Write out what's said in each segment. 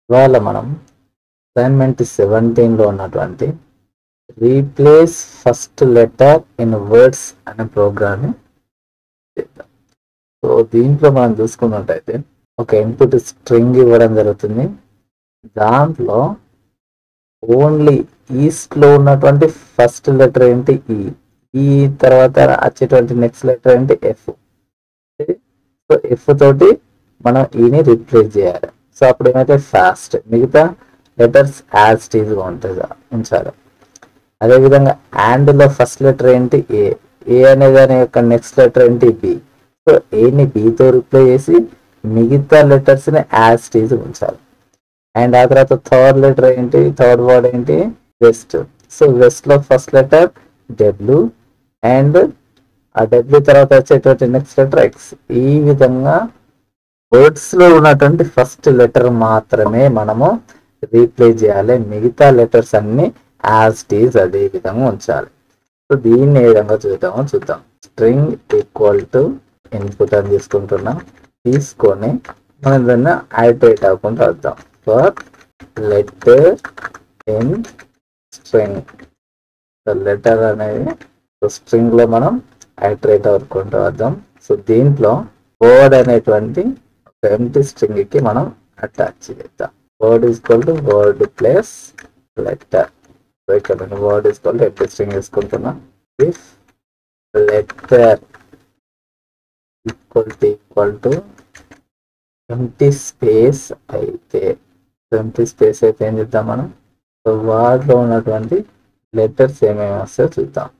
ఇవాళ మనం అసైన్మెంట్ సెవెంటీన్లో ఉన్నటువంటి replace first letter in words అనే ప్రోగ్రామ్ని చేద్దాం సో దీంట్లో మనం చూసుకున్నట్టయితే ఒక ఇన్పుట్ స్ట్రింగ్ ఇవ్వడం జరుగుతుంది దాంట్లో ఓన్లీ ఈస్ట్లో ఉన్నటువంటి ఫస్ట్ లెటర్ ఏంటి ఈ ఈ తర్వాత వచ్చేటువంటి నెక్స్ట్ లెటర్ ఏంటి ఎఫ్ సో ఎఫ్ తోటి మనం ఈని రిప్లేస్ చేయాలి సో అప్పుడు ఏమైతే ఫాస్ట్ మిగతా లెటర్స్ యాజ్ టీజ్గా ఉంటుంది ఉంచాలి అదేవిధంగా లో ఫస్ట్ లెటర్ ఏంటి ఏ ఏ అనే దాని యొక్క నెక్స్ట్ లెటర్ ఏంటి బి సో ఏని బితో రిప్లై చేసి మిగతా లెటర్స్ని యాజ్ టీజ్ ఉంచాలి అండ్ ఆ తర్వాత థర్డ్ లెటర్ ఏంటి థర్డ్ వర్డ్ ఏంటి వెస్ట్ సో వెస్ట్ లో ఫస్ట్ లెటర్ డబ్ల్యూ అండ్ ఆ డబ్ల్యూ తర్వాత వచ్చేటువంటి నెక్స్ట్ లెటర్ ఎక్స్ ఈ విధంగా వర్డ్స్ లో ఉన్నటువంటి ఫస్ట్ లెటర్ మాత్రమే మనము రీప్లేస్ చేయాలి మిగతా లెటర్స్ అన్ని యాజ్ టీజ్ అదే విధంగా ఉంచాలి సో దీన్ని ఏ విధంగా చూద్దామో చూద్దాం స్ట్రింగ్ ఈక్వల్ టు ఇన్పుట్ అని తీసుకుంటున్నాం తీసుకొని మనం దాన్ని ఐటరేట్ అవ్వకుండా వద్దాం for letter in string letter అనేది స్ట్రింగ్ లో మనం ఐటరేట్ అవ్వకుండా వద్దాం సో దీంట్లో వర్డ్ అనేటువంటి ఒక ఎంటీ స్ట్రింగ్ కి మనం అటాచ్ చేద్దాం word equal to word plus letter so ఇక్కడ నేను word equal to empty string తీసుకుంటున్నా if letter equal to equal to empty space అయితే ఎంటీ స్పేస్ అయితే ఏం చేద్దాం మనం సో వార్డ్లో ఉన్నటువంటి లెటర్స్ ఏమేమి వస్తాయో చూద్దాం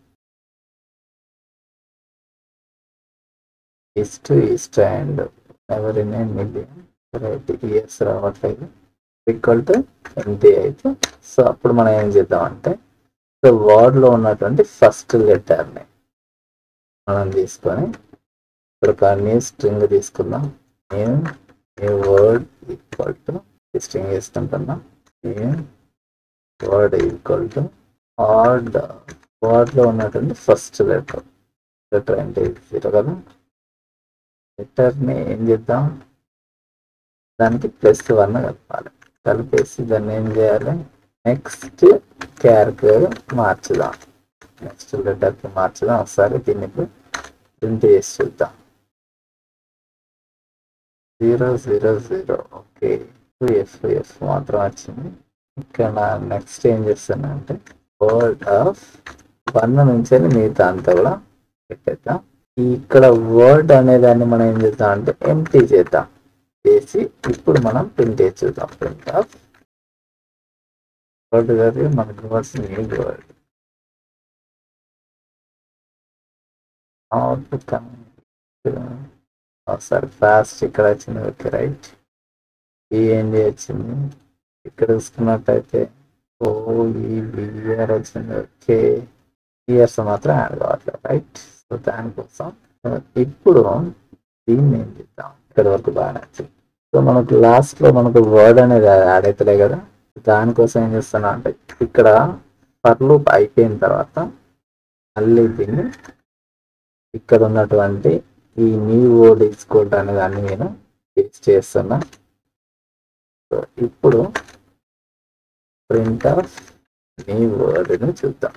ఈస్ట్ ఈస్ట్ అండ్ ఎవరి నేమ్ మిలియన్ రైట్ ఇయర్స్ రావట్లేదు ఈక్వల్ టు ఎంటీ అయితే సో అప్పుడు మనం ఏం చేద్దాం అంటే సో వర్డ్లో ఉన్నటువంటి ఫస్ట్ లెటర్ని మనం తీసుకొని ఇప్పుడు ఒక న్యూ స్ట్రింగ్ తీసుకుందాం నేను new word equal to string వేసుకుంటున్నాం నేను వర్డ్ ఈక్వల్ టు వర్డ్ వర్డ్లో ఉన్నటువంటి ఫస్ట్ లెటర్ లెటర్ అంటే జీరో కదా లెటర్ని ఏం చేద్దాం దానికి ప్లస్ వన్ కలపాలి కలిపేసి దాన్ని ఏం చేయాలి నెక్స్ట్ క్యారెక్టర్ మార్చుదాం నెక్స్ట్ లెటర్కి మార్చుదాం ఒకసారి దీన్ని ప్రింట్ చేసి చూద్దాం zero zero zero okay F F మాత్రం వచ్చింది ఇక్కడ నెక్స్ట్ ఏం చేస్తున్నా అంటే వర్డ్ ఆఫ్ వన్ నుంచి మిగతా అంతా కూడా పెట్టేద్దాం ఇక్కడ వర్డ్ అనే దాన్ని మనం ఏం చేద్దాం అంటే ఎంటీ చేద్దాం చేసి ఇప్పుడు మనం ప్రింట్ చేసి చూద్దాం ప్రింట్ ఆఫ్ వర్డ్ కాదు మనకు కావాల్సింది వర్డ్ అవుట్పుట్ ఒకసారి ఫాస్ట్ ఇక్కడ వచ్చింది ఓకే రైట్ ఏంటి వచ్చింది ఇక్కడ చూసుకున్నట్టయితే ఓ ఈ బిఆర్ వచ్చింది ఓకే ఇయర్స్ మాత్రం యాడ్ కావట్లేదు రైట్ సో దానికోసం ఇప్పుడు దీన్ని ఏం చేద్దాం ఇక్కడ వరకు బాగా నచ్చింది సో మనకు లాస్ట్ లో మనకు వర్డ్ అనేది యాడ్ అవుతలే కదా దానికోసం ఏం చేస్తున్నా అంటే ఇక్కడ ఫర్ లూప్ అయిపోయిన తర్వాత మళ్ళీ దీన్ని ఇక్కడ ఉన్నటువంటి ఈ న్యూ వర్డ్ ఈస్కోల్డ్ అనే దాన్ని నేను పేస్ట్ చేస్తున్నా సో ఇప్పుడు ప్రింట్ ఆఫ్ న్యూ వర్డ్ని చూద్దాం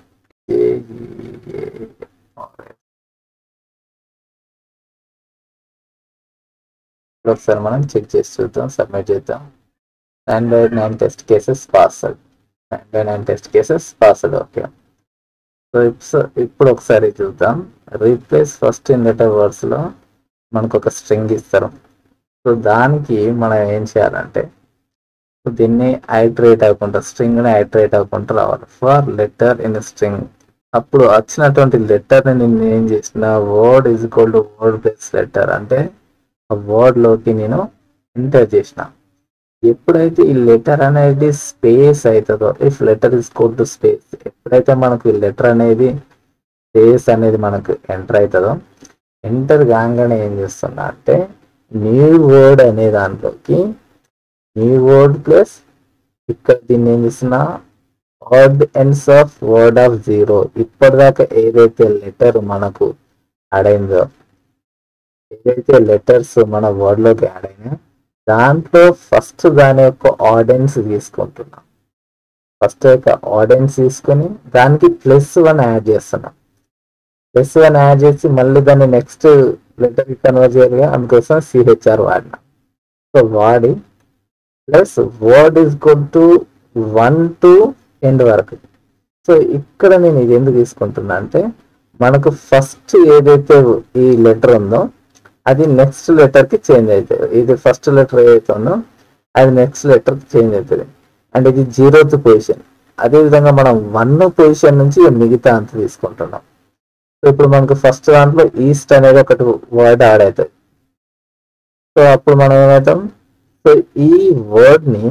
ఒకసారి మనం చెక్ చేసి చూద్దాం సబ్మిట్ చేద్దాం nine by nine test cases passed nine by nine test cases passed okay so ఇప్పుడు ఒకసారి చూద్దాం రీప్లేస్ ఫస్ట్ ఇన్ లెటర్ వర్డ్స్లో మనకు ఒక స్ట్రింగ్ ఇస్తారు సో దానికి మనం ఏం చేయాలంటే దీన్ని ఐట్రేట్ అవ్వకుండా స్ట్రింగ్ని ఐట్రేట్ అవ్వకుండా రావాలి ఫర్ లెటర్ ఇన్ స్ట్రింగ్ అప్పుడు వచ్చినటువంటి లెటర్ని నేను ఏం చేసిన word is equal to word plus letter అంటే ఆ వర్డ్లోకి నేను ఎంటర్ చేసిన ఎప్పుడైతే ఈ లెటర్ అనేది స్పేస్ అవుతుందో if letter is equal to space ఎప్పుడైతే మనకు ఈ లెటర్ అనేది స్పేస్ అనేది మనకు ఎంటర్ అవుతుందో ఎంటర్ కాగానే ఏం చేస్తున్నా అంటే న్యూ వర్డ్ అనే దాంట్లోకి న్యూ వర్డ్ ప్లస్ ఇక్కడ దీన్ని ఏం చేస్తున్నా word ends of word of zero ఇప్పటిదాకా ఏదైతే లెటర్ మనకు యాడ్ అయిందో ఏదైతే లెటర్స్ మన వర్డ్ లోకి యాడ్ అయినా దాంట్లో ఫస్ట్ దాని యొక్క ఆడియన్స్ తీసుకుంటున్నాం ఫస్ట్ యొక్క ఆడియన్స్ తీసుకొని దానికి ప్లస్ వన్ యాడ్ చేస్తున్నాం ప్లస్ వన్ యాడ్ చేసి మళ్ళీ దాన్ని నెక్స్ట్ లెటర్కి కన్వర్ట్ చేయాలిగా అందుకోసం సిహెచ్ఆర్ వాడినా సో వాడి plus word is good to one to end వరకు సో ఇక్కడ నేను ఇది ఎందుకు తీసుకుంటున్నా అంటే మనకు ఫస్ట్ ఏదైతే ఈ లెటర్ ఉందో అది నెక్స్ట్ లెటర్కి చేంజ్ అవుతుంది ఇది ఫస్ట్ లెటర్ ఏదైతే ఉందో అది నెక్స్ట్ లెటర్కి చేంజ్ అవుతుంది అండ్ ఇది జీరోత్ పొజిషన్ అదేవిధంగా మనం వన్ పొజిషన్ నుంచి మిగతా అంత తీసుకుంటున్నాం సో ఇప్పుడు మనకు ఫస్ట్ దాంట్లో ఈస్ట్ అనేది ఒకటి వర్డ్ యాడ్ అవుతుంది సో అప్పుడు మనం ఏమవుతాం సో ఈ వర్డ్ ని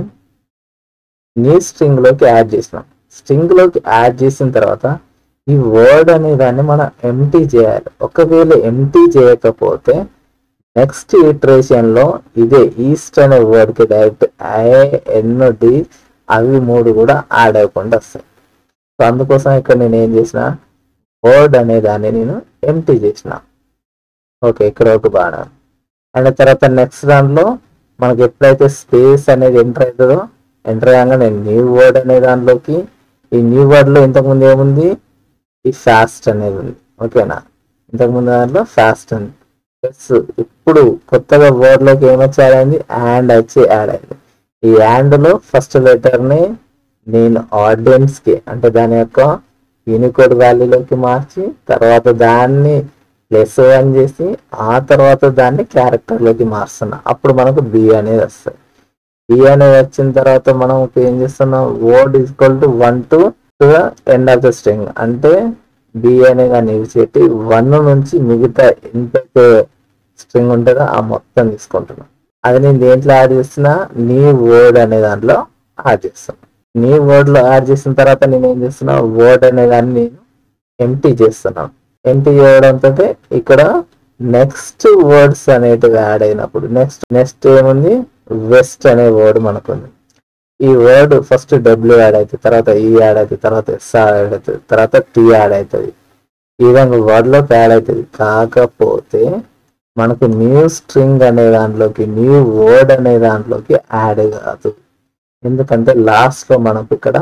నీ స్ట్రింగ్ లోకి యాడ్ చేసినాం స్ట్రింగ్ లోకి యాడ్ చేసిన తర్వాత ఈ వర్డ్ అనే దాన్ని మనం ఎంటీ చేయాలి ఒకవేళ ఎంటీ చేయకపోతే నెక్స్ట్ ఇటరేషన్ లో ఇదే ఈస్ట్ అనే వర్డ్ కి డైరెక్ట్ ఐ ఎన్ డి అవి మూడు కూడా యాడ్ అవ్వకుండా వస్తాయి సో అందుకోసం ఇక్కడ నేను ఏం చేసిన వర్డ్ అనే దాన్ని నేను ఎంటీ చేసిన ఓకే ఇక్కడ ఒక బాగా అండ్ తర్వాత నెక్స్ట్ దాంట్లో మనకి ఎప్పుడైతే స్పేస్ అనేది ఎంటర్ అవుతుందో ఎంటర్ అయ్యాక న్యూ వర్డ్ అనే దాంట్లోకి ఈ న్యూ వర్డ్ లో ఇంతకుముందు ఏముంది ఈ ఫాస్ట్ అనేది ఉంది ఓకేనా ఇంతకుముందు దాంట్లో ఫాస్ట్ ఉంది ప్లస్ ఇప్పుడు కొత్తగా వర్డ్ లోకి ఏమొచ్చి యాడ్ అయింది అండ్ వచ్చి యాడ్ అయింది ఈ and లో ఫస్ట్ లెటర్ ని నేను ఆడియన్స్ కి అంటే దాని యొక్క యూనికోడ్ వాల్యూలోకి మార్చి తర్వాత దాన్ని ప్లస్ వన్ చేసి ఆ తర్వాత దాన్ని క్యారెక్టర్ లోకి మారుస్తున్నా అప్పుడు మనకు బి అనేది వస్తుంది బి అనేది వచ్చిన తర్వాత మనం ఏం చేస్తున్నాం word equal to one to the end of the string అంటే బి అనే దాన్ని యూజ్ చేసి వన్ నుంచి మిగతా ఎంతైతే స్ట్రింగ్ ఉంటుందో ఆ మొత్తం తీసుకుంటున్నాం అది నేను దేంట్లో యాడ్ చేస్తున్నా నీ వర్డ్ అనే దాంట్లో యాడ్ చేస్తున్నా నీ వర్డ్ లో యాడ్ చేసిన తర్వాత నేను ఏం చేస్తున్నా వర్డ్ అనే దాన్ని నేను ఎంటీ చేస్తున్నాను ఎంటీ చేయడంతో ఇక్కడ నెక్స్ట్ వర్డ్స్ అనేటివి యాడ్ అయినప్పుడు నెక్స్ట్ నెక్స్ట్ ఏముంది వెస్ట్ అనే వర్డ్ మనకుంది ఈ వర్డ్ ఫస్ట్ డబ్ల్యూ యాడ్ అవుతుంది తర్వాత ఈ యాడ్ అవుతుంది తర్వాత ఎస్ యాడ్ అవుతుంది తర్వాత టీ యాడ్ అవుతుంది ఈ విధంగా వర్డ్ లోకి యాడ్ అవుతుంది కాకపోతే మనకు న్యూ స్ట్రింగ్ అనే దాంట్లోకి న్యూ వర్డ్ అనే దాంట్లోకి యాడ్ కాదు ఎందుకంటే లాస్ట్ లో మనకు ఇక్కడ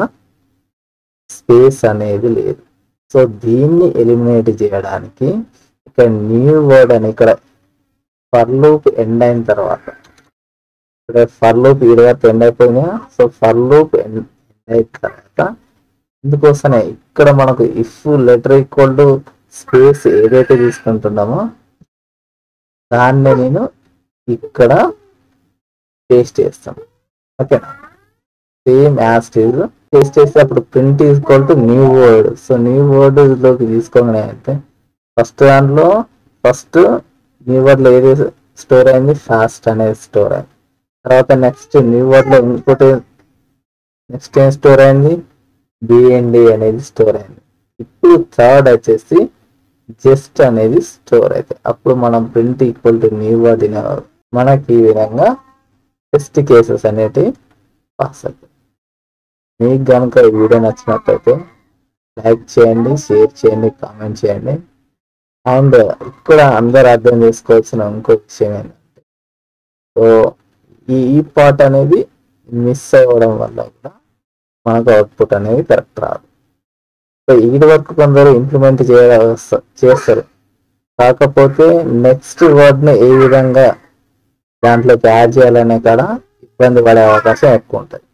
స్పేస్ అనేది లేదు సో దీన్ని ఎలిమినేట్ చేయడానికి ఇక్కడ న్యూ వర్డ్ అని ఇక్కడ ఫర్ లూప్ ఎండ్ అయిన తర్వాత ఇక్కడ ఫర్ లూప్ ఈ వరకు ఎండ్ అయిపోయినా సో ఫర్ లూప్ ఎండ్ అయిన తర్వాత ఇందుకోసమే ఇక్కడ మనకు if letter equal to space ఏదైతే తీసుకుంటున్నామో దాన్ని నేను ఇక్కడ పేస్ట్ చేస్తాను ఓకేనా సేమ్ యాజ్ టీజ్ పేస్ట్ చేస్తే అప్పుడు print equal to new word so new word లోకి తీసుకోగానే అయితే ఫస్ట్ దాంట్లో ఫస్ట్ న్యూ వర్డ్ లో ఏది స్టోర్ అయింది ఫాస్ట్ అనేది స్టోర్ అయింది తర్వాత నెక్స్ట్ న్యూ వర్డ్ లో ఇంకోటి నెక్స్ట్ ఏం స్టోర్ అయింది బిఎన్డి అనేది స్టోర్ అయింది ఇప్పుడు థర్డ్ వచ్చేసి జస్ట్ అనేది స్టోర్ అవుతాయి అప్పుడు మనం print equal to new word మనకి ఈ విధంగా టెస్ట్ కేసెస్ అనేటివి పాస్ అవుతాయి మీకు కనుక ఈ వీడియో నచ్చినట్లయితే లైక్ చేయండి షేర్ చేయండి కామెంట్ చేయండి అండ్ ఇక్కడ అందరు అర్థం చేసుకోవాల్సిన ఇంకో విషయం ఏంటంటే సో ఈ ఈ పార్ట్ అనేది మిస్ అవ్వడం వల్ల కూడా మనకు అవుట్పుట్ అనేది కరెక్ట్ రాదు సో ఇది వరకు కొందరు ఇంప్లిమెంట్ చేయ చేస్తారు కాకపోతే నెక్స్ట్ వర్డ్ని ఏ విధంగా దాంట్లోకి యాడ్ చేయాలనే కాడ ఇబ్బంది పడే అవకాశం ఎక్కువ ఉంటుంది